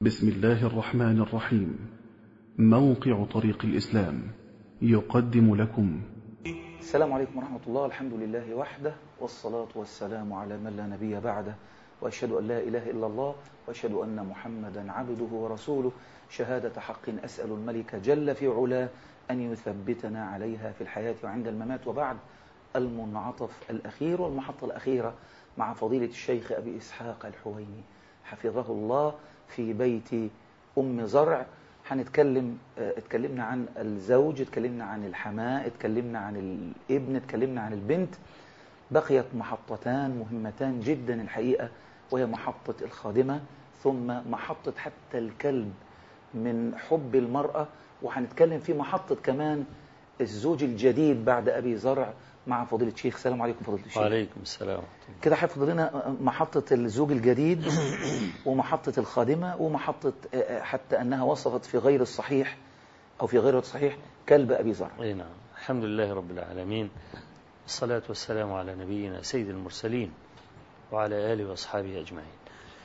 بسم الله الرحمن الرحيم موقع طريق الإسلام يقدم لكم السلام عليكم ورحمة الله الحمد لله وحده والصلاة والسلام على من لا نبي بعده وأشهد أن لا إله إلا الله وأشهد أن محمدا عبده ورسوله شهادة حق أسأل الملك جل في علاه أن يثبتنا عليها في الحياة وعند الممات وبعد المنعطف الأخير والمحطة الأخيرة مع فضيلة الشيخ أبي إسحاق الحويني حفظه الله في بيت أم زرع هنتكلم اتكلمنا عن الزوج اتكلمنا عن الحماء اتكلمنا عن الابن اتكلمنا عن البنت بقيت محطتان مهمتان جدا الحقيقة وهي محطة الخادمة ثم محطة حتى الكلب من حب المرأة وهنتكلم في محطة كمان الزوج الجديد بعد أبي زرع مع فضيلة الشيخ السلام عليكم فضيلة الشيخ وعليكم السلام كده حفظ لنا محطة الزوج الجديد ومحطة الخادمة ومحطة حتى أنها وصفت في غير الصحيح أو في غير الصحيح كلب أبي زرع اي نعم الحمد لله رب العالمين الصلاة والسلام على نبينا سيد المرسلين وعلى آله وأصحابه أجمعين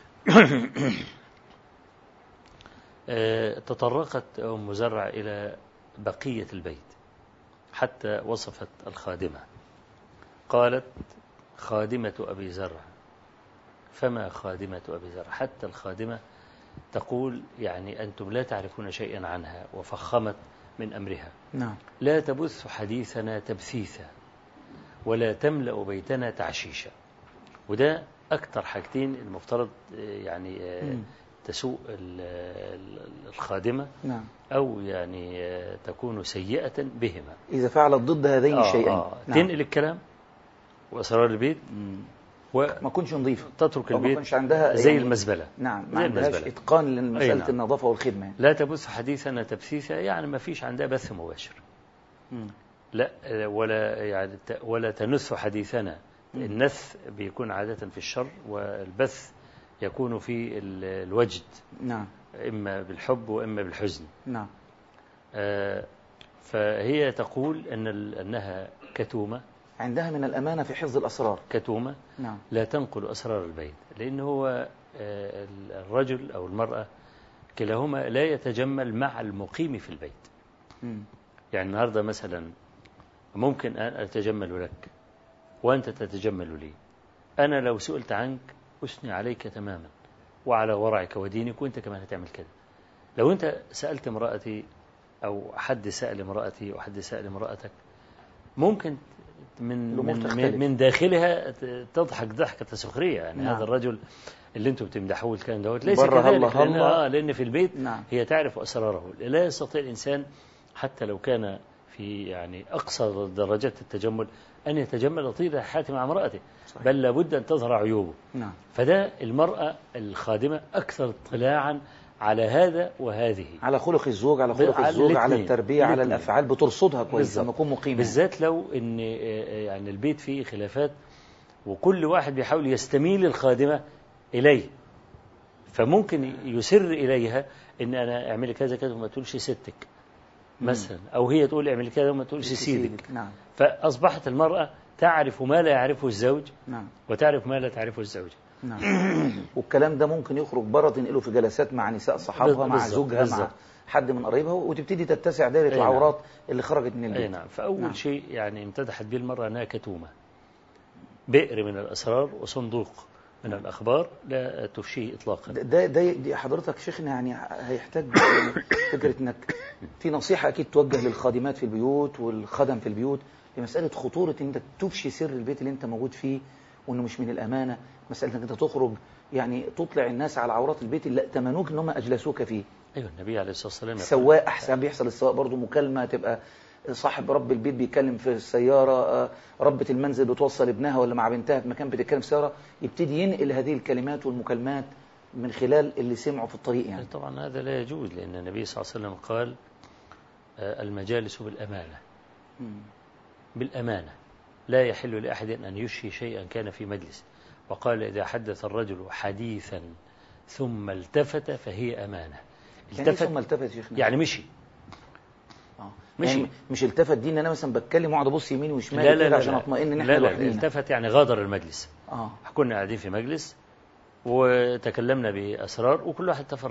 تطرقت أم زرع إلى بقية البيت حتى وصفت الخادمة قالت خادمة أبي زرع فما خادمة أبي زرع حتى الخادمة تقول يعني أنتم لا تعرفون شيئا عنها وفخمت من أمرها نعم لا تبث حديثنا تبثيثا ولا تملأ بيتنا تعشيشا وده أكتر حاجتين المفترض يعني مم. تسوء ال- ال- الخادمة نعم أو يعني تكون سيئة بهما إذا فعلت ضد هذين آه الشيئين آه. نعم. تنقل الكلام وأسرار البيت ما كنش نظيفة وتترك أو ما البيت كانش عندها زي يعني- المزبلة نعم زي ما عندهاش المزبلة. إتقان لمسألة أي نعم. النظافة والخدمة يعني. لا تبث حديثنا تبثيثا يعني ما فيش عندها بث مباشر مم. لا ولا يعني ت- ولا تنث حديثنا مم. النث بيكون عادة في الشر والبث يكون في ال- الوجد نعم إما بالحب وإما بالحزن نعم آه، فهي تقول أن ال- أنها كتومة عندها من الأمانة في حفظ الأسرار كتومة نعم لا تنقل أسرار البيت لأن هو آه، الرجل أو المرأة كلاهما لا يتجمل مع المقيم في البيت مم. يعني النهاردة مثلا ممكن أن أتجمل لك وأنت تتجمل لي أنا لو سئلت عنك أثني عليك تماما وعلى ورعك ودينك وأنت كمان هتعمل كده لو أنت سألت امرأتي أو حد سأل امرأتي أو حد سأل امرأتك ممكن من الأمور من, تختلف. من, من داخلها ت- تضحك ضحكة سخرية يعني نعم. هذا الرجل اللي انتم بتمدحوه الكلام دوت ليس بره كذلك هلا لأن, هلا. آه لأن في البيت نعم هي تعرف أسراره لا يستطيع الإنسان حتى لو كان في يعني أقصى درجات التجمل أن يتجمل طيلة حياته مع امرأته صحيح. بل لابد أن تظهر عيوبه نعم فده المرأة الخادمة أكثر اطلاعا على هذا وهذه على خلق الزوج على خلق على الزوج على الاتنين. التربية على الاتنين. الأفعال بترصدها كويس بالظبط. لما يكون مقيم بالذات لو ان آه، يعني البيت فيه خلافات وكل واحد بيحاول يستميل الخادمه اليه فممكن يسر اليها ان انا اعملي كذا كذا وما تقولش ستك مثلا او هي تقول اعملي كذا وما تقولش سيدك نعم فاصبحت المراه تعرف ما لا يعرفه الزوج نعم وتعرف ما لا تعرفه الزوجه نعم والكلام ده ممكن يخرج بره تنقله في جلسات مع نساء صحابها مع بالظبط، زوجها مع بالظبط. حد من قرايبها وتبتدي تتسع دائرة أي نعم. العورات اللي خرجت من اي البيت نعم فاول نعم. شيء يعني امتدحت به المراه انها كتومه بئر من الاسرار وصندوق من الاخبار لا تفشيه اطلاقا ده ده ده- دي حضرتك شيخنا يعني هيحتاج فكرة انك في نصيحة اكيد توجه للخادمات في البيوت والخدم في البيوت لمسألة خطورة ان انت تفشي سر البيت اللي انت موجود فيه وانه مش من الامانة مسألة انك انت تخرج يعني تطلع الناس على عورات البيت اللي ائتمنوك ان هم اجلسوك فيه ايوه النبي عليه الصلاه والسلام يقول سواق احسن بيحصل السواق برضه مكالمة تبقى صاحب رب البيت بيتكلم في السيارة آه، ربة المنزل بتوصل ابنها ولا مع بنتها في مكان بتتكلم في السيارة يبتدي ينقل هذه الكلمات والمكالمات من خلال اللي سمعوا في الطريق يعني طبعا هذا لا يجوز لأن النبي صلى الله عليه وسلم قال آه، المجالس بالأمانة مم. بالأمانة لا يحل لأحد أن يشهي شيئا كان في مجلس وقال إذا حدث الرجل حديثا ثم التفت فهي أمانة يعني إيه ثم التفت يا شيخنا يعني مشي آه. مشي. يعني مش التفت دي ان انا مثلا بتكلم واقعد ابص يمين وشمال لا لا كده لا عشان لا. اطمئن ان لا احنا لا لا لوحدينا التفت يعني غادر المجلس اه كنا قاعدين في مجلس وتكلمنا بأسرار وكل واحد تفرق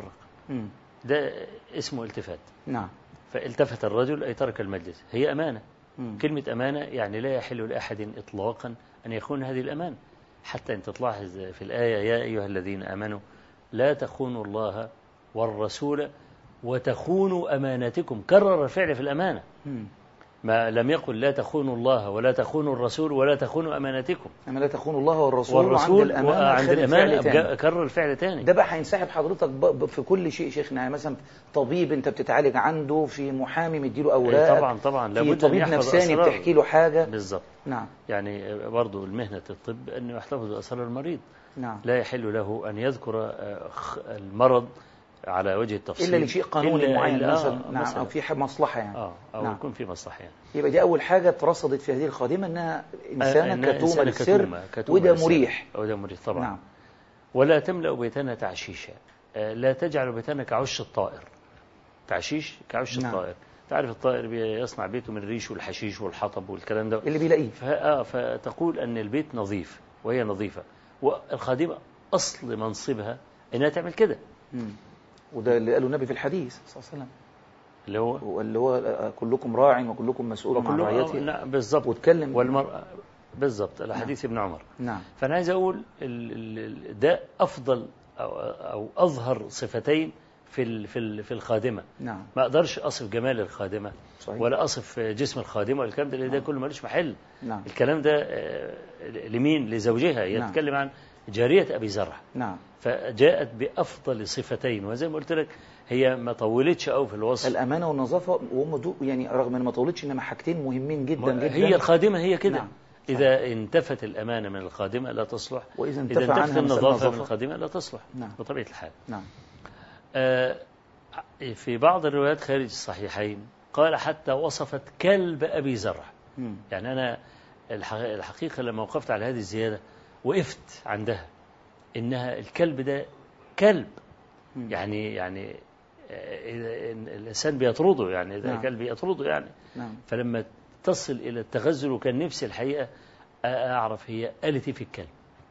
مم. ده اسمه التفات نعم فالتفت الرجل أي ترك المجلس هي أمانة مم. كلمة أمانة يعني لا يحل لأحد إطلاقا أن يخون هذه الأمانة حتى أنت تلاحظ في الآية يا أيها الذين آمنوا لا تخونوا الله والرسول وتخونوا أماناتكم كرر الفعل في الأمانة مم. ما لم يقل لا تخونوا الله ولا تخونوا الرسول ولا تخونوا أماناتكم أما لا تخونوا الله والرسول, والرسول وعند الأمانة وعند خد الأمانة فعل تاني. أبقى- كرر الفعل تاني ده بقى هينسحب حضرتك ب- ب- في كل شيء شيخنا يعني مثلا طبيب انت بتتعالج عنده في محامي مديله اوراق إيه طبعا طبعا في لابد أن طبيب يحفظ نفساني أسرار. بتحكي له حاجه بالضبط نعم يعني برضو المهنة الطب أنه يحتفظ بأسرار المريض نعم لا يحل له أن يذكر آه، خ- المرض على وجه التفصيل الا لشيء قانوني إلا- معين إلا- مثلا آه، نعم مثلاً. او في ح- مصلحه يعني اه او نعم. يكون في مصلحه يعني يبقى دي اول حاجه اترصدت في هذه الخادمه انها انسانه إنها كتومه إنسانة للسر كتومة- كتومة وده للسر. مريح وده مريح طبعا نعم ولا تملأ بيتنا تعشيشا آه، لا تجعل بيتنا كعش الطائر تعشيش كعش نعم. الطائر تعرف الطائر بيصنع بيته من الريش والحشيش والحطب والكلام ده اللي بيلاقيه ف- آه، فتقول أن البيت نظيف وهي نظيفة والخادمة أصل منصبها أنها تعمل كده مم. وده اللي قاله النبي في الحديث صلى الله عليه وسلم اللي هو واللي هو آه، كلكم راع وكلكم مسؤول عن وكله آه، رعيته نعم، بالضبط واتكلم والمرأة بالضبط الحديث ابن عمر نعم فأنا عايز أقول ال- ال- ال- ده أفضل أو, أو أظهر صفتين في ال- في ال- في الخادمة نعم ما أقدرش أصف جمال الخادمة صحيح ولا أصف جسم الخادمة والكلام ده لأن ده كله ملوش محل نعم الكلام ده آه، لمين لزوجها هي نعم. تتكلم عن جارية أبي زرع نعم فجاءت بأفضل صفتين وزي ما قلت لك هي ما طولتش أوي في الوصف الامانه والنظافه وهم دو يعني رغم ان ما طولتش انما حاجتين مهمين جدا جدا هي الخادمة هي كده نعم. إذا انتفت الأمانة من الخادمة لا تصلح واذا إذا انتفى انتفت عنها النظافة من النظافه الخادمة لا تصلح نعم بطبيعة الحال نعم آه، في بعض الروايات خارج الصحيحين قال حتى وصفت كلب أبي زرع مم. يعني أنا الح- الحقيقة لما وقفت على هذه الزيادة وقفت عندها إنها الكلب ده كلب مم. يعني يعني آه، إذا إن الإنسان بيطرده يعني إذا نعم. الكلب يطرده يعني نعم فلما تصل إلى التغزل وكان نفسي الحقيقة أعرف هي قالت إيه في الكلب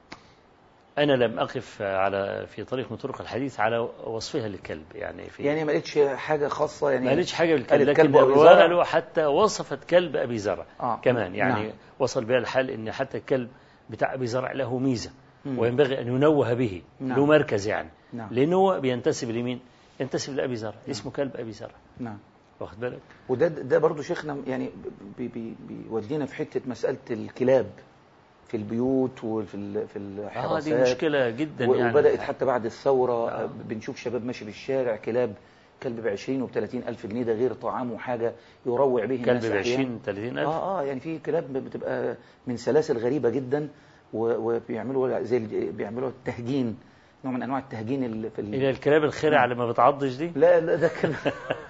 أنا لم أقف على في طريق من طرق الحديث على وصفها للكلب يعني في يعني ما لقيتش حاجه خاصه يعني ما قالتش حاجة بالكلب قالت لكن كلب أبي الرواية زرع. قالوا حتى وصفت كلب أبي زرع آه. كمان يعني نعم. وصل بها الحال إن حتى الكلب بتاع أبي زرع له ميزة مم. وينبغي أن ينوه به نعم. له مركز يعني نعم لأنه هو بينتسب لمين؟ ينتسب لأبي زرع اسمه كلب أبي زرع نعم واخد بالك؟ وده ده برضو شيخنا يعني بي بي بيودينا في حته مساله الكلاب في البيوت وفي ال- في اه الحراسات دي مشكلة جدا و- يعني وبدات حتى بعد الثوره آه. بنشوف شباب ماشي في الشارع كلاب كلب ب 20 وب 30 الف جنيه ده غير طعام وحاجه يروع به كلب الناس ب أحياناً. 20 30 ألف اه اه يعني في كلاب بتبقى من سلاسل غريبه جدا و- وبيعملوا زي ال- بيعملوا التهجين نوع من انواع التهجين اللي في ال... إلى الكلاب الخرع اللي ما بتعضش دي لا لا ده كان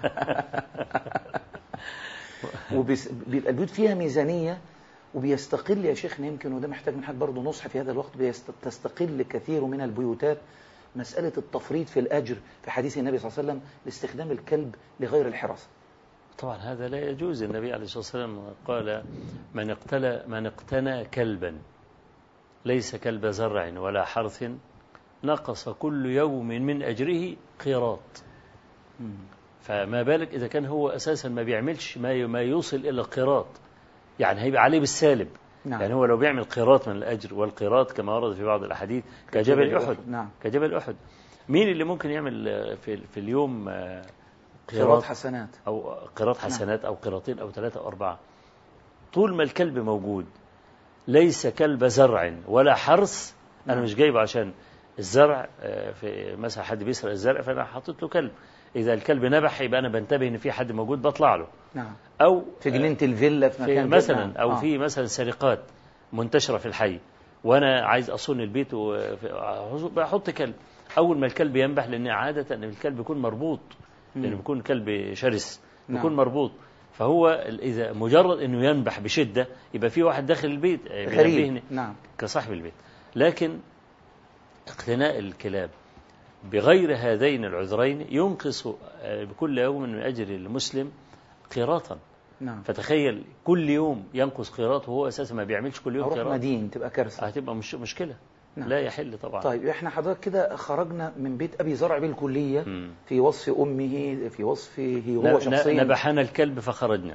وبيبقى البيوت فيها ميزانيه وبيستقل يا شيخنا يمكن وده محتاج من حد برضه نصح في هذا الوقت بتستقل كثير من البيوتات مسألة التفريط في الأجر في حديث النبي صلى الله عليه وسلم لاستخدام الكلب لغير الحراسة طبعا هذا لا يجوز النبي عليه الصلاة والسلام قال من اقتلى من اقتنى كلبا ليس كلب زرع ولا حرث نقص كل يوم من أجره قيراط فما بالك إذا كان هو أساسا ما بيعملش ما ما يوصل إلى قيراط يعني هيبقى عليه بالسالب نعم يعني هو لو بيعمل قيراط من الأجر والقيراط كما ورد في بعض الأحاديث كجبل أحد نعم كجبل أحد مين اللي ممكن يعمل آه، في في اليوم آه، قيراط حسنات أو قيراط حسنات أو قيراطين أو ثلاثة أو أربعة طول ما الكلب موجود ليس كلب زرع ولا حرث أنا نعم. مش جايبه عشان الزرع آه، في مثلا حد بيسرق الزرع فأنا حاطط له كلب إذا الكلب نبح يبقى أنا بنتبه إن في حد موجود بطلع له نعم أو في جنينة الفيلا في في مكان كده. مثلا نعم. أو آه. في مثلا سرقات منتشرة في الحي وأنا عايز أصون البيت وبحط كلب أول ما الكلب ينبح لأن عادة أن الكلب بيكون مربوط لأنه مم. بيكون كلب شرس نعم. بيكون مربوط فهو إذا مجرد أنه ينبح بشدة يبقى في واحد داخل البيت آه، غريب بينبهني نعم كصاحب البيت لكن اقتناء الكلاب بغير هذين العذرين ينقص آه، بكل يوم من أجر المسلم قيراطا نعم فتخيل كل يوم ينقص قيراط وهو اساسا ما بيعملش كل يوم أروح قيراط مدين تبقى كارثة هتبقى مش مشكله نعم. لا يحل طبعا طيب احنا حضرتك كده خرجنا من بيت ابي زرع بالكليه مم. في وصف امه في وصفه ن- هو ن- شخصيا نبحنا الكلب فخرجنا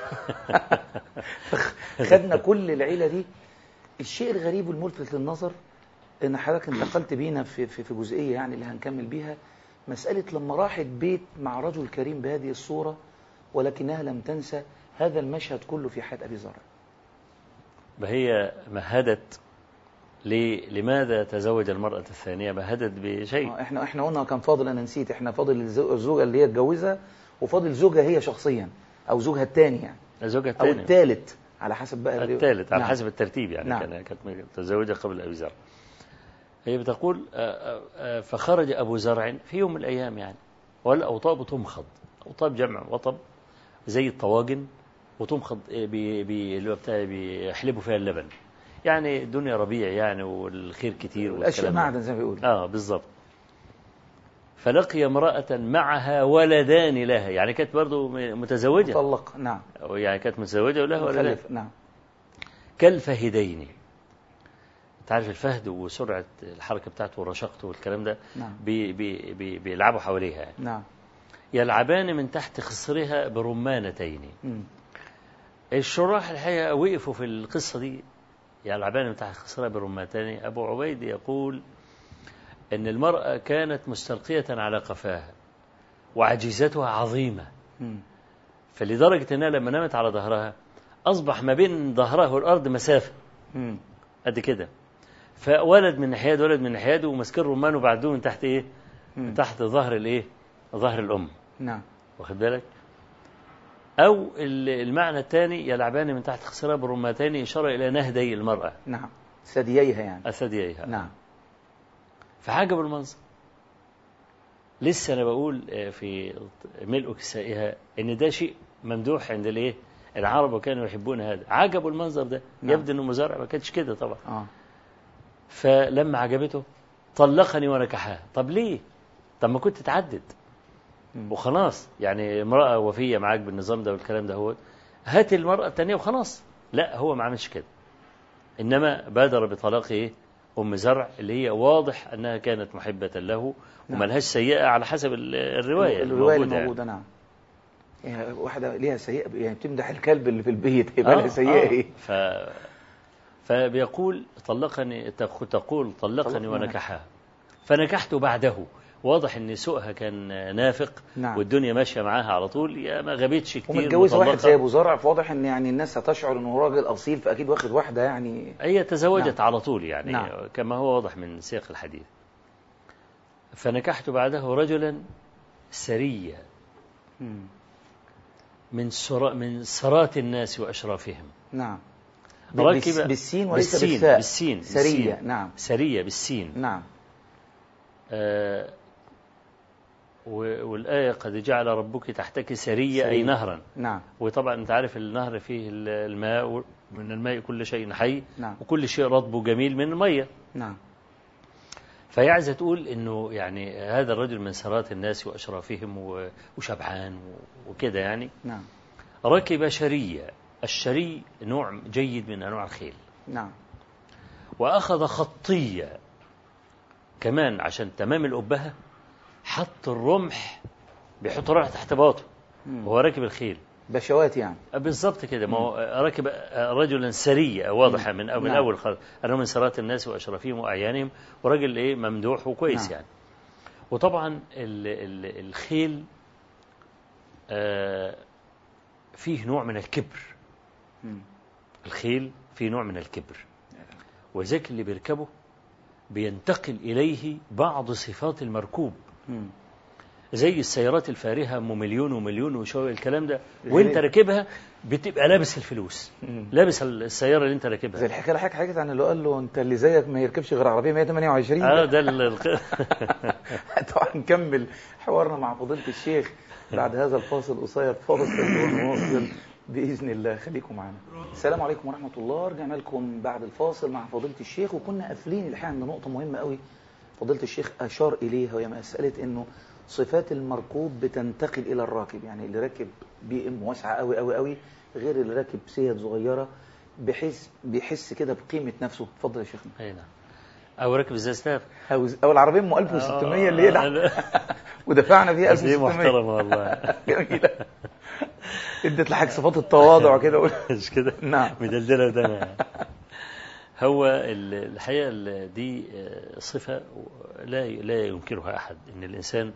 خدنا كل العيله دي الشيء الغريب والملفت للنظر ان حضرتك انتقلت بينا في في في جزئيه يعني اللي هنكمل بيها مساله لما راحت بيت مع رجل كريم بهذه الصوره ولكنها لم تنسى هذا المشهد كله في حياه ابي زرع فهي مهدت ل- لماذا تزوج المرأة الثانية مهدت بشيء آه، احنا احنا قلنا كان فاضل انا نسيت احنا فاضل الزو- الزوجه اللي هي اتجوزها وفاضل زوجها هي شخصيا او زوجها الثاني يعني الزوجة او الثانية الثالث على حسب بقى اللي- الثالث على نعم. حسب الترتيب يعني نعم. كان كانت متزوجة قبل أبي زرع هي بتقول آه، آه، آه، فخرج أبو زرع في يوم من الأيام يعني والأوطاب تمخض أوطاب جمع وطب زي الطواجن وتمخض آه، بي بي اللي هو بتاع بيحلبوا فيها اللبن يعني الدنيا ربيع يعني والخير كتير الاشياء والكلام ده. معدن زي ما بيقولوا اه بالضبط فلقي امرأة معها ولدان لها يعني كانت برضو متزوجة مطلق نعم يعني كانت متزوجة ولها ولدان مخلف نعم كالفهدين تعرف الفهد وسرعة الحركة بتاعته ورشاقته والكلام ده نعم بي بي بي بيلعبوا حواليها يعني. نعم يلعبان من تحت خصرها برمانتين مم. الشراح الحقيقة وقفوا في القصة دي يلعبان من تحت خصرها برمانتين أبو عبيد يقول أن المرأة كانت مستلقية على قفاها وعجيزتها عظيمة مم. فلدرجة أنها لما نامت على ظهرها أصبح ما بين ظهرها والأرض مسافة مم. قد كده فولد من ناحية ولد من ناحية وماسكين رمان وبعدوه من تحت إيه؟ مم. من تحت ظهر الإيه؟ ظهر الأم نعم واخد بالك؟ أو ال- المعنى الثاني يلعبان من تحت خصرها برمتين إشارة إلى نهدي المرأة نعم ثدييها يعني أثدييها نعم فعجب المنظر لسه أنا بقول آه، في ملء كسائها إن ده شيء ممدوح عند الإيه؟ العرب وكانوا يحبون هذا عجبوا المنظر ده نعم. يبدو إنه مزارع ما كانتش كده طبعا اه فلما عجبته طلقني ونكحها طب ليه طب ما كنت تعدد مم. وخلاص يعني امرأة وفية معاك بالنظام ده والكلام ده هو هات المرأة الثانية وخلاص لا هو ما عملش كده إنما بادر بطلاق إيه أم زرع اللي هي واضح أنها كانت محبة له نعم. وملهاش سيئة على حسب ال- الرواية الروايه الموجودة يعني. الموجوده نعم يعني واحده ليها سيئه يعني بتمدح الكلب اللي في البيت يبقى لها آه، سيئه آه. ايه ف... فبيقول طلقني تق- تقول طلقني طلقني ونكحها فنكحت بعده واضح ان سوءها كان نافق نعم. والدنيا ماشيه معاها على طول يا ما غابتش كتير ومتجوز واحد مطلقة. زي ابو زرع فواضح ان يعني الناس هتشعر انه راجل اصيل فاكيد واخد واحده يعني هي تزوجت نعم. على طول يعني نعم. كما هو واضح من سياق الحديث فنكحت بعده رجلا سريا مم. من سرا من سرات الناس واشرافهم نعم ركب- بالس- بالسين وليس بالسين بالساء بالسين سريه بالسين. نعم سريه بالسين نعم آه، و- والآية قد جعل ربك تحتك سرية أي سرية. نهرا نعم وطبعا أنت عارف النهر فيه ال- الماء و- من الماء كل شيء حي نعم وكل شيء رطب وجميل من المية نعم فهي عايزة تقول إنه يعني هذا الرجل من سرات الناس وأشرافهم و- وشبعان و- وكده يعني نعم ركب شرية الشري نوع جيد من أنواع الخيل نعم وأخذ خطية كمان عشان تمام الأبهة حط الرمح بيحط الرمح تحت باطه مم. وهو راكب الخيل بشوات يعني بالضبط كده ما هو راكب رجلا سريا واضحة من أو من نعم. أول خالص أنه من سرات الناس وأشرافهم وأعيانهم وراجل إيه ممدوح وكويس نعم. يعني وطبعا ال ال الخيل آه فيه نوع من الكبر مم. الخيل فيه نوع من الكبر وذاك اللي بيركبه بينتقل إليه بعض صفات المركوب مم. زي السيارات الفارهة أم مليون ومليون وشوية الكلام ده غير- وانت راكبها بتبقى لابس الفلوس مم. لابس السيارة اللي انت زي راكبها الحكايه اللي حكيت حكيت عن اللي قال له انت اللي زيك ما يركبش غير عربيه 128 اه ده. ده ال- ال- طبعا نكمل حوارنا مع فضيله الشيخ بعد هذا الفاصل قصير فاصل ونواصل باذن الله خليكم معنا السلام عليكم ورحمه الله رجعنا لكم بعد الفاصل مع فضيله الشيخ وكنا قافلين الحقيقه عند نقطه مهمه قوي فضيله الشيخ اشار اليها وهي مساله انه صفات المركوب بتنتقل الى الراكب يعني اللي راكب بي ام واسعه قوي قوي قوي غير اللي راكب سيد صغيره بحيث بيحس كده بقيمه نفسه اتفضل يا شيخنا أي نعم أو ركب الزستاف أو أو العربية أم 1600 اللي هي ده. ودفعنا فيها بس دي 1600 محترمة والله جميلة ادت لحضرتك صفات التواضع كده مش كده نعم مدلدلة ودنا هو ال- الحقيقة ال- دي آه، صفة لا لا ينكرها أحد إن الإنسان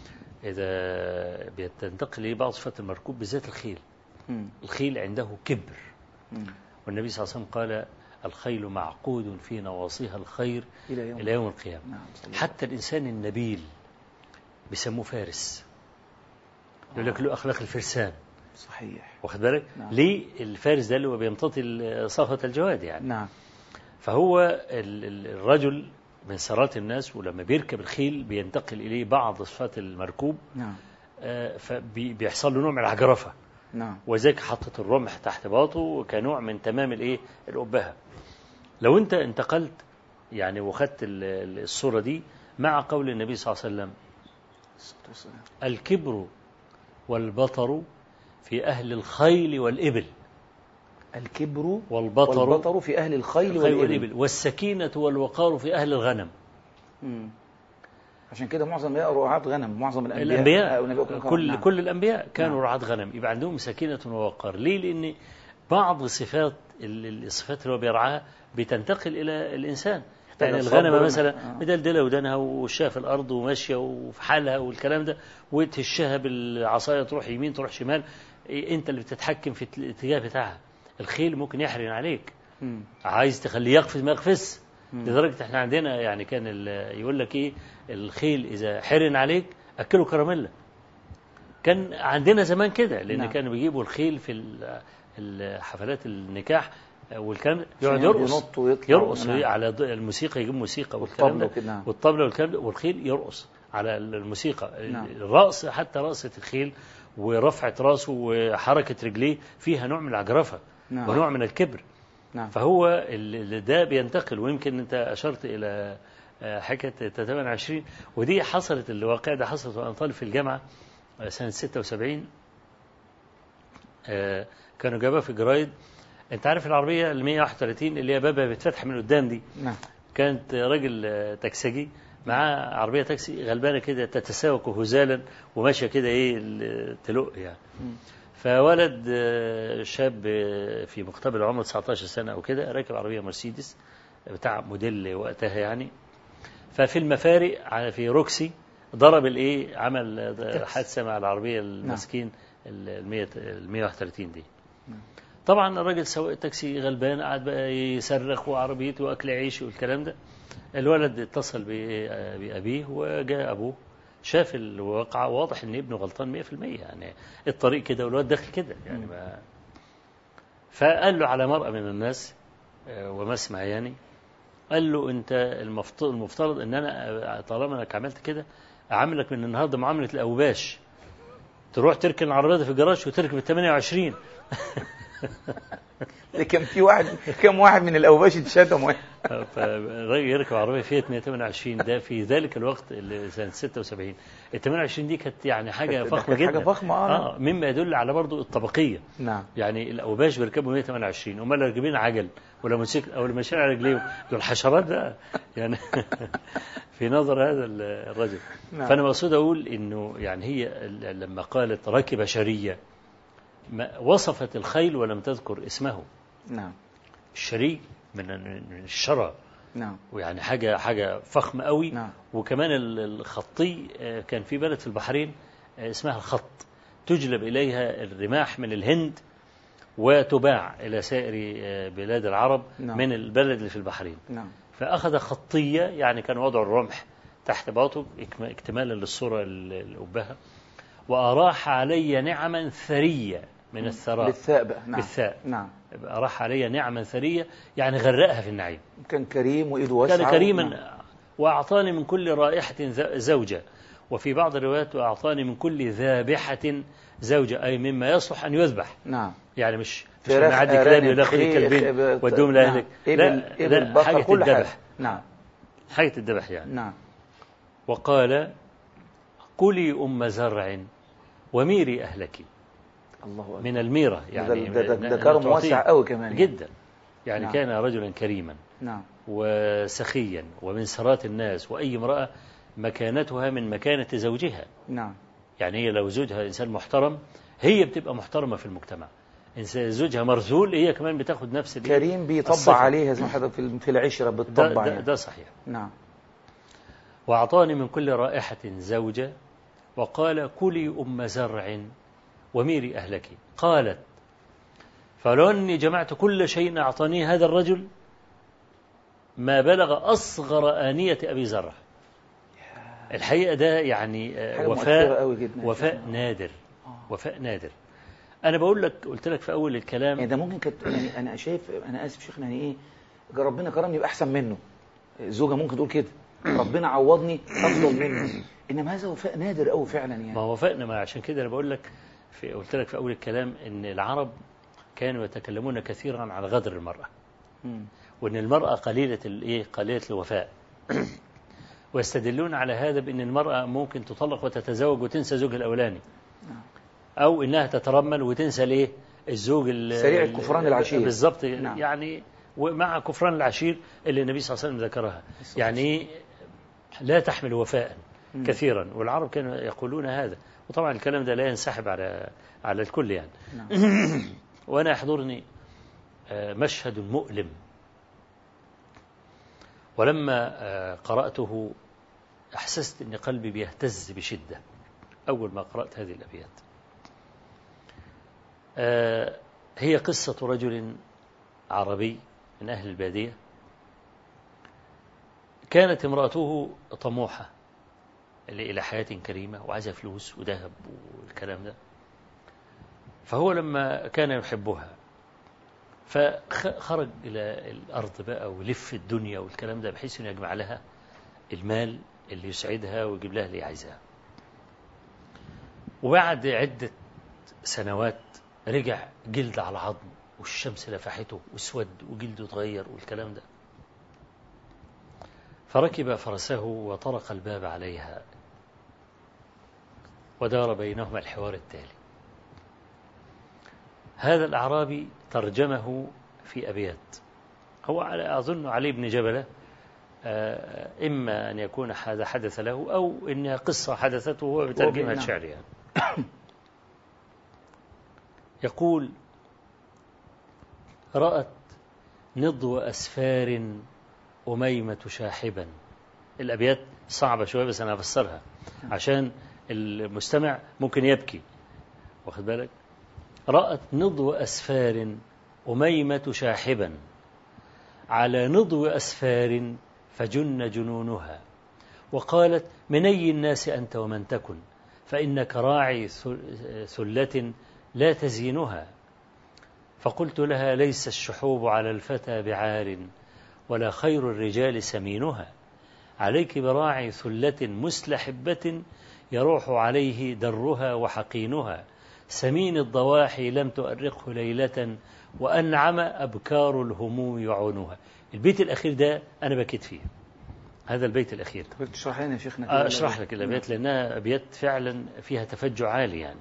إذا بتنتقل إليه بعض صفات المركوب بالذات الخيل مم. الخيل عنده كبر مم. والنبي صلى الله عليه وسلم قال الخيل معقود في نواصيها الخير إلى يوم إلى يوم القيامة نعم صلى الله حتى الإنسان النبيل بيسموه فارس يقول لك له أخلاق الفرسان صحيح واخد بالك نعم. ليه الفارس ده اللي هو بيمتطي صفة الجواد يعني نعم فهو ال- ال- الرجل من سرات الناس ولما بيركب الخيل بينتقل إليه بعض صفات المركوب نعم فبيحصل له نوع من العجرفة نعم وذلك حطت الرمح تحت باطه كنوع من تمام الايه الأبهة لو انت انتقلت يعني وخدت ال- ال- الصورة دي مع قول النبي صلى الله عليه وسلم الصلاة والسلام. الكبر والبطر في أهل الخيل والإبل الكبر والبطر, والبطر في أهل الخيل الخيل والإبل والإبل والسكينة والوقار في أهل الغنم مم. عشان كده معظم الأنبياء رعاة غنم معظم الأنبياء الأنبياء أو النبي أكرم كل نعم. كل الأنبياء كانوا نعم. رعاة غنم يبقى عندهم سكينة ووقار ليه لأن بعض صفات ال- الصفات اللي هو بيرعاها بتنتقل إلى الإنسان محتاجة يعني صبر الغنمة ونع- مثلا آه. مدلدلة ودانها وشها في الأرض وماشية وفي حالها والكلام ده وتهشها بالعصاية تروح يمين تروح شمال إيه، أنت اللي بتتحكم في الاتجاه بتاعها الخيل ممكن يحرن عليك مم. عايز تخليه يقفز ما يقفز مم. لدرجة احنا عندنا يعني كان ال- يقول لك ايه الخيل اذا حرن عليك اكله كراميلا كان عندنا زمان كده لان نعم. كانوا بيجيبوا الخيل في ال- ال- حفلات النكاح والكلام ده عشان يقعد يرقص ينط ويطلع يرقص نعم. على ض- الموسيقى يجيب موسيقى والكلام والطبلة ده وكده، نعم. والطبلة والكلام ده والخيل يرقص على الموسيقى نعم. الرقص حتى رقصة الخيل ورفعة راسه وحركة رجليه فيها نوع من العجرفة نعم. ونوع من الكبر نعم فهو ال- ال- ده بينتقل ويمكن انت اشرت الى آه، حكايه 28 ودي حصلت الواقع ده حصلت وانا طالب في الجامعه آه، سنه 76 آه، كانوا جابها في جرايد انت عارف العربيه ال 131 اللي هي بابها بيتفتح من قدام دي نعم كانت راجل آه، تكسجي معاه عربيه تاكسي غلبانه كده تتساوق هزالا وماشيه كده ايه ال- تلق يعني مم. فولد آه، شاب آه، في مقتبل عمره 19 سنة أو كده راكب عربية مرسيدس بتاع موديل وقتها يعني ففي المفارق على- في روكسي ضرب الايه عمل آه، حادثة مع العربية المسكين ال 100 ال 131 دي نعم. طبعا الراجل سواق تاكسي غلبان قعد بقى يصرخ وعربيته واكل عيش والكلام ده الولد اتصل ب- آه، بأبيه وجاء أبوه شاف الواقعة واضح ان ابنه غلطان 100% يعني الطريق كده والواد داخل كده يعني ما فقال له على مرأة من الناس آه، ومسمع يعني قال له انت المفترض, المفترض ان انا آه، طالما انك عملت كده اعاملك من النهارده معامله الاوباش تروح تركن العربيه دي في الجراج وتركب ال 28 ده كان في واحد كم واحد من الأوباش اتشتم واحد فالراجل يركب عربيه فيها 128 ده في ذلك الوقت اللي سنه 76 ال 28 دي كانت يعني حاجه كانت- ده فخمه كانت جدا حاجة فخمة، آه. اه مما يدل على برضو الطبقيه نعم يعني الاوباش بيركبوا 128 امال اللي راكبين عجل ولا موتوسيكل او اللي ماشيين على رجليهم دول حشرات بقى يعني في نظر هذا ال- الرجل نعم. فانا مقصود اقول انه يعني هي ال- لما قالت ركب شريه ما وصفت الخيل ولم تذكر اسمه نعم الشري من من الشرى نعم ويعني حاجه حاجه فخمه قوي نعم. وكمان ال- الخطي آه، كان في بلد في البحرين آه، اسمها الخط تجلب اليها الرماح من الهند وتباع الى سائر آه، بلاد العرب نعم. من البلد اللي في البحرين نعم فاخذ خطيه يعني كان وضع الرمح تحت باطه إكم- اكتمالا للصوره ال- الأبهة وأراح علي نعما ثرية من الثراء بالثاء بقى نعم بالثاء. نعم أراح علي نعما ثرية يعني غرقها في النعيم كان كريم وإيده واسعة كان كريما نعم. وأعطاني من كل رائحة ز- زوجة وفي بعض الروايات وأعطاني من كل ذابحة زوجة أي مما يصلح أن يذبح يعني يعني مش مش فراخ، نعدي كلاب أرانب، يقول لك خلي خيل، كلبين خيل، ودوهم نعم. لأهلك إبل لا إبل لا بقر حاجة كل حاجة الذبح نعم حاجة الذبح يعني نعم وقال كلي أم زرع وميري أهلك الله أكبر من الميرة يعني يعني ده, ده, ده, ن- ده كرم تعطيه واسع قوي كمان يعني. جدا يعني نعم. كان رجلا كريما نعم وسخيا ومن سرات الناس وأي امرأة مكانتها من مكانة زوجها نعم يعني هي لو زوجها إنسان محترم هي بتبقى محترمة في المجتمع إنسان زوجها مرذول هي كمان بتاخد نفس الإيه؟ كريم بيطبع الصفة. عليها زي ما حضرتك في في العشرة ده, بتطبع ده, يعني. ده صحيح نعم وأعطاني من كل رائحة زوجة وقال كلي أم زرع وميري أهلك قالت فلو أني جمعت كل شيء أعطانيه هذا الرجل ما بلغ أصغر آنية أبي زرع الحقيقة ده يعني آه، حاجة مؤثرة وفاء قوي جدا وفاء نادر وفاء نادر أنا بقول لك قلت لك في أول يعني الكلام ده ممكن كانت يعني انا شايف انا اسف شيخنا يعني ايه ربنا كرمني يبقى احسن منه الزوجه ممكن تقول كده ربنا عوضني افضل منه انما هذا وفاء نادر قوي فعلا ما يعني وافقنا ما عشان كده أنا بقول لك في قلت لك في أول الكلام إن العرب كانوا يتكلمون كثيرا عن غدر المرأة مم. وان المرأة قليلة الايه قليلة الوفاء ويستدلون على هذا بان المرأة ممكن تطلق وتتزوج وتنسى زوجها الاولاني او انها تترمل وتنسى الايه الزوج ال- سريع الكفران العشير. بالظبط نعم. يعني ومع كفران العشير اللي النبي صلى الله عليه وسلم ذكرها يعني إيه؟ لا تحمل وفاء مم. كثيرا والعرب كانوا يقولون هذا وطبعا الكلام ده لا ينسحب على على الكل يعني نعم. وأنا يحضرني آه، مشهد مؤلم ولما آه، قرأته أحسست أن قلبي بيهتز بشدة أول ما قرأت هذه الأبيات آه، هي قصة رجل عربي من أهل البادية كانت امرأته طموحة إلى حياة كريمة وعايزة فلوس وذهب والكلام ده فهو لما كان يحبها فخرج إلى الأرض بقى ولف الدنيا والكلام ده بحيث أنه يجمع لها المال اللي يسعدها ويجيب لها اللي عايزاه وبعد عدة سنوات رجع جلد على عظم والشمس لفحته واسود وجلده اتغير والكلام ده فركب فرسه وطرق الباب عليها ودار بينهما الحوار التالي هذا الأعرابي ترجمه في أبيات هو على أظن علي بن جبلة آه، إما أن يكون هذا حدث له أو إنها قصة حدثته وهو بترجمها نعم. الشعر يعني يقول رأت نضو أسفار أميمة شاحبا الأبيات صعبة شوية بس أنا أفسرها عشان المستمع ممكن يبكي واخد بالك رأت نضو أسفار أميمة شاحبا على نضو أسفار فجن جنونها وقالت من أي الناس أنت ومن تكن فإنك راعي ثل- ثلة لا تزينها فقلت لها ليس الشحوب على الفتى بعار ولا خير الرجال سمينها عليك براعي ثلة مسلحبة يروح عليه درها وحقينها سمين الضواحي لم تؤرقه ليلة وأنعم أبكار الهموم يعونها البيت الأخير ده أنا بكيت فيه هذا البيت الأخير طب تشرح لنا يا شيخنا آه، كده أشرح لك الأبيات لأنها أبيات فعلا فيها تفجع عالي يعني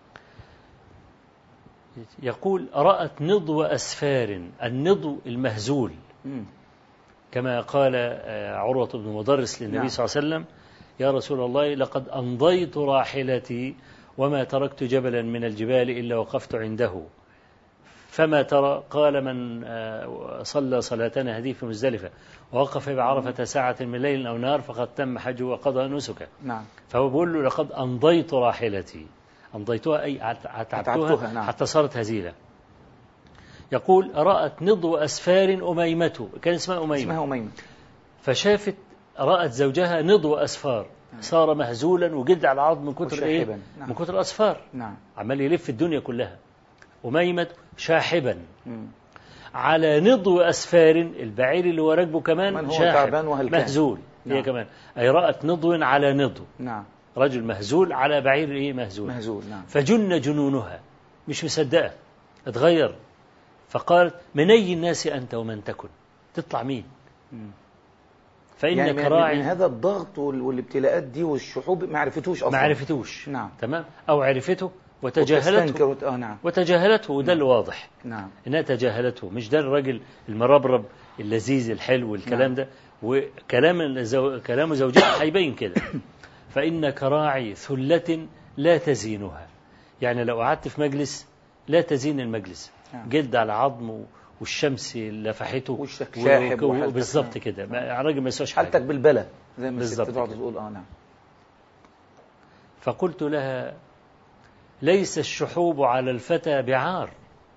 يقول رأت نضو أسفار النضو المهزول مم. كما قال آه، عروة بن مدرس للنبي نعم. صلى الله عليه وسلم يا رسول الله لقد أمضيت راحلتي وما تركت جبلا من الجبال إلا وقفت عنده فما ترى قال من آه، صلى صلاتنا هذه في مزدلفة ووقف بعرفة ساعة من ليل أو نهار فقد تم حجه وقضى نسكه نعم فهو بيقول له لقد أمضيت راحلتي أمضيتها أي عت- أتعبتها، أتعبتها نعم. حتى صارت هزيلة يقول رأت نضو أسفار أميمة كان اسمها أميمة اسمها أميمة فشافت رأت زوجها نضو أسفار صار مهزولا وجلد على العظم من كتر إيه؟ وشاحبا. نعم. من كتر الأسفار نعم عمال يلف الدنيا كلها أميمة شاحبا مم. على نضو أسفار البعير اللي هو راكبه كمان من هو شاحب تعبان وهلكان. مهزول هي نعم. كمان أي رأت نضو على نضو نعم رجل مهزول على بعير إيه مهزول مهزول نعم فجن جنونها مش مصدقة اتغير فقالت من أي الناس أنت ومن تكن تطلع مين مم. فإنك يعني من, راعي من هذا الضغط وال- والابتلاءات دي والشحوب ما عرفتوش أصلا ما عرفتوش نعم. تمام أو عرفته وتجاهلته وتستنكر وت- اه نعم وتجاهلته وده الواضح نعم انها تجاهلته مش ده الراجل المربرب اللذيذ الحلو والكلام نعم. ده وكلام الزو... كلام زوجها هيبين كده فإنك راعي ثلة لا تزينها يعني لو قعدت في مجلس لا تزين المجلس نعم. جلد على عظم و- والشمس لفحته وشك و- شاحب و- وحالتك- بالظبط نعم. كده ما- الراجل ما يسواش حاجة حالتك بالبلى زي ما الست بالظبط تقعد كده. تقول اه نعم فقلت لها ليس الشحوب على الفتى بعار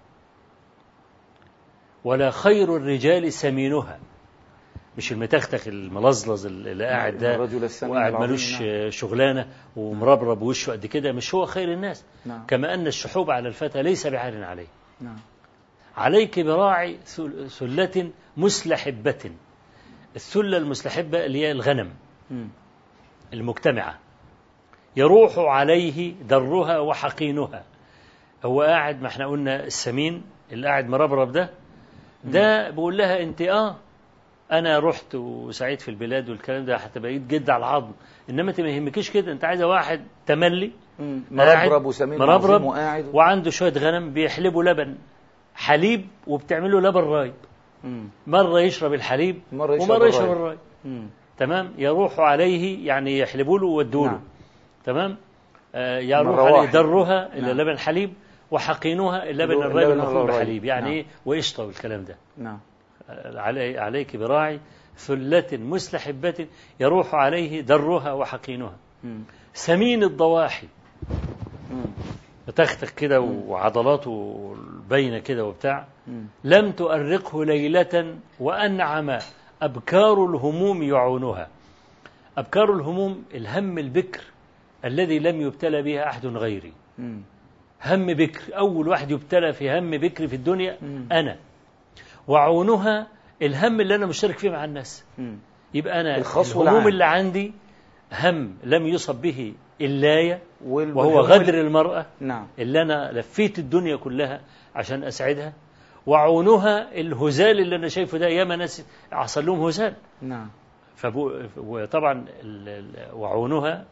ولا خير الرجال سمينها مش المتختخ الملظلظ اللي قاعد ده الرجل السمين وقاعد العظيم، ملوش نعم. شغلانه ومربرب وشه قد كده مش هو خير الناس نعم كما ان الشحوب على الفتى ليس بعار عليه نعم عليك براعي ثل- ثلة مسلحبة الثلة المسلحبة اللي هي الغنم مم. المجتمعة يروح عليه درها وحقينها هو قاعد ما احنا قلنا السمين اللي قاعد مربرب ده ده بيقول لها انت اه انا رحت وسعيد في البلاد والكلام ده حتى بقيت جد على العظم انما انت ما يهمكيش كده انت عايزه واحد تملي مم. قاعد مربرب وسمين مربرب عظيم وقاعد وعنده شويه غنم بيحلبوا لبن حليب وبتعملوا لبن رايب مم. مره يشرب الحليب مرة يشرب ومره يشرب الرايب. الرايب مم. تمام يروح عليه يعني يحلبوا له ويدوا له نعم. تمام آه يروح مرة عليه واحد. درها نعم. الى لبن حليب وحقينها اللبن اللبن الرايب الرايب. المخلوط بحليب يعني نعم. ايه وقشطه والكلام ده نعم آه، علي عليك براعي ثلة مسلحبة يروح عليه درها وحقينها مم. سمين الضواحي مم. بتختك كده وعضلاته باينه كده وبتاع مم. لم تؤرقه ليلة وأنعم أبكار الهموم يعونها أبكار الهموم الهم البكر الذي لم يبتلى بها أحد غيري مم. هم بكر أول واحد يبتلى في هم بكر في الدنيا مم. أنا وعونها الهم اللي أنا مشترك فيه مع الناس مم. يبقى أنا الخاص الهموم والعام. اللي عندي هم لم يصب به اللاية وال- وهو والهم- غدر المرأة نعم اللي أنا لفيت الدنيا كلها عشان أسعدها وعونها الهزال اللي أنا شايفه ده ياما ناس حصل لهم هزال نعم فبو وطبعا ال- ال- وعونها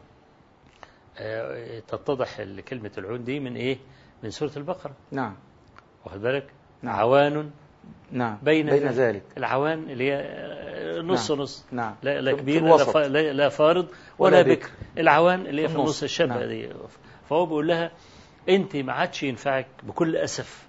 آه، تتضح ال- كلمة العون دي من إيه؟ من سورة البقرة نعم واخد بالك؟ نعم. عوان نعم بين, بين ذلك العوان اللي هي آه، نص نعم. نص نعم لا, لا في- في كبير لا, الوسط. فا- لا, لا فارض ولا ولا بكر. بكر العوان اللي هي في النص. النص الشابة نعم. دي فهو بيقول لها انت ما عادش ينفعك بكل اسف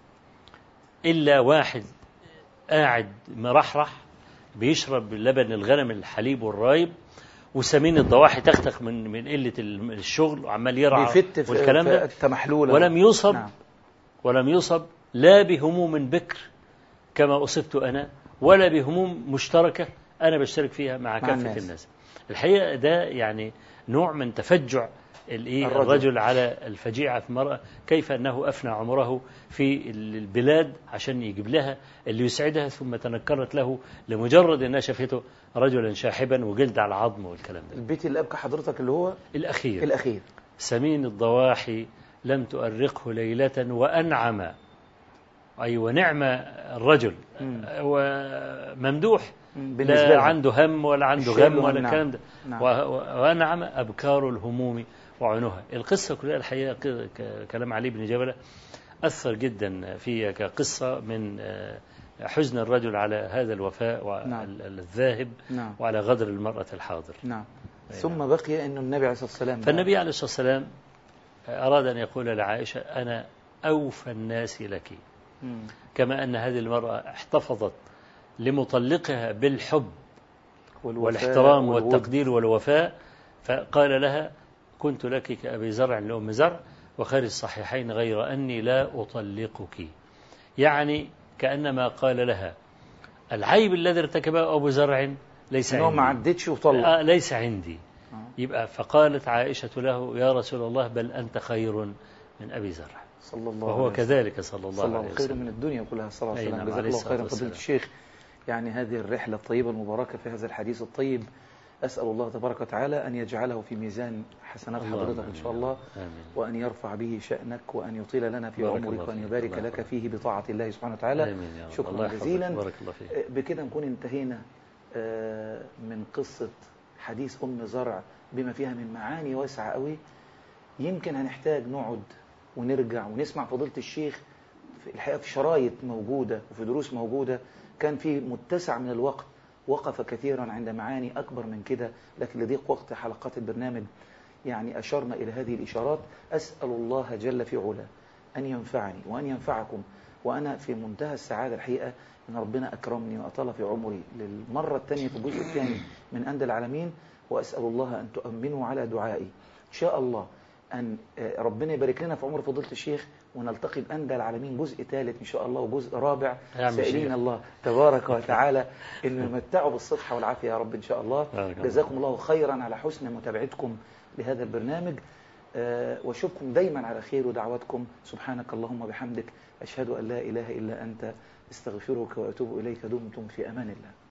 الا واحد قاعد مرحرح بيشرب لبن الغنم الحليب والرايب وسمين الضواحي تختخ من من قله ال- الشغل وعمال يرعى بيفت في والكلام في ده التمحلولة ولم يصب نعم ولم يصب لا بهموم بكر كما أصبت أنا ولا بهموم مشتركة أنا بشترك فيها مع كافة الناس. الناس. الناس الحقيقة ده يعني نوع من تفجع الإيه الرجل. الرجل على الفجيعة في المرأة كيف أنه أفنى عمره في البلاد عشان يجيب لها اللي يسعدها ثم تنكرت له لمجرد أنها شافته رجلا شاحبا وجلد على عظمه والكلام ده البيت اللي أبكى حضرتك اللي هو الأخير الأخير سمين الضواحي لم تؤرقه ليلة وأنعم أي ونعم الرجل مم. وممدوح مم. بالنسبة لا لها. عنده هم ولا عنده الشيء غم اللي ولا هم- الكلام ده نعم. و- و- وأنعم أبكار الهموم وعنها القصة كلها الحقيقة ك- ك- كلام علي بن جبلة أثر جدا في كقصة من آه، حزن الرجل على هذا الوفاء نعم. والذاهب نعم وعلى غدر المرأة الحاضر نعم أي ثم بقي أن النبي عليه الصلاة والسلام فالنبي عليه الصلاة والسلام أراد أن يقول لعائشة أنا أوفى الناس لك مم. كما أن هذه المرأة احتفظت لمطلقها بالحب والوفاء والاحترام والود. والتقدير والوفاء فقال لها كنت لك كأبي زرع لأم زرع وخير الصحيحين غير أني لا أطلقك يعني كأنما قال لها العيب الذي ارتكبه أبو زرع ليس إن هو ما عندي عدتش وطلق آه ليس عندي آه. يبقى فقالت عائشة له يا رسول الله بل أنت خير من أبي زرع صلى الله وهو عليه وسلم. كذلك صلى الله صلى الله عليه خير وسلم من الدنيا كلها صلى الله عليه أي وسلم نعم، جزاك عليه الله الصلاة خيرا فضيلة والسلام. الشيخ يعني هذه الرحلة الطيبة المباركة في هذا الحديث الطيب أسأل الله تبارك وتعالى أن يجعله في ميزان حسنات اللهم حضرتك إن آمين. شاء الله آمين وأن يرفع به شأنك وأن يطيل لنا في بارك عمرك الله وأن فيك. يبارك الله لك يحفظك. فيه بطاعة الله سبحانه وتعالى آمين يا رب شكرا الله يحفظك. جزيلا. بارك الله فيك بكده نكون انتهينا آه، من قصة حديث أم زرع بما فيها من معاني واسعة قوي يمكن هنحتاج نقعد ونرجع ونسمع فضيلة الشيخ في الحقيقة في شرايط موجودة وفي دروس موجودة كان في متسع من الوقت وقف كثيرا عند معاني أكبر من كده لكن لضيق وقت حلقات البرنامج يعني أشرنا إلى هذه الإشارات أسأل الله جل في علا أن ينفعني وأن ينفعكم وأنا في منتهى السعادة الحقيقة أن ربنا أكرمني وأطال في عمري للمرة الثانية في الجزء الثاني من أندى العالمين وأسأل الله أن تؤمنوا على دعائي إن شاء الله أن ربنا يبارك لنا في عمر فضيلة الشيخ ونلتقي بأندى العالمين جزء ثالث إن شاء الله وجزء رابع يا عم سائلين شيخ. الله تبارك وتعالى أن يمتعوا بالصحة والعافية يا رب إن شاء الله بارك الله. جزاكم الله خيرا على حسن متابعتكم لهذا البرنامج آه، واشوفكم دايما على خير ودعواتكم سبحانك اللهم وبحمدك أشهد أن لا إله إلا أنت استغفرك وأتوب إليك دمتم في أمان الله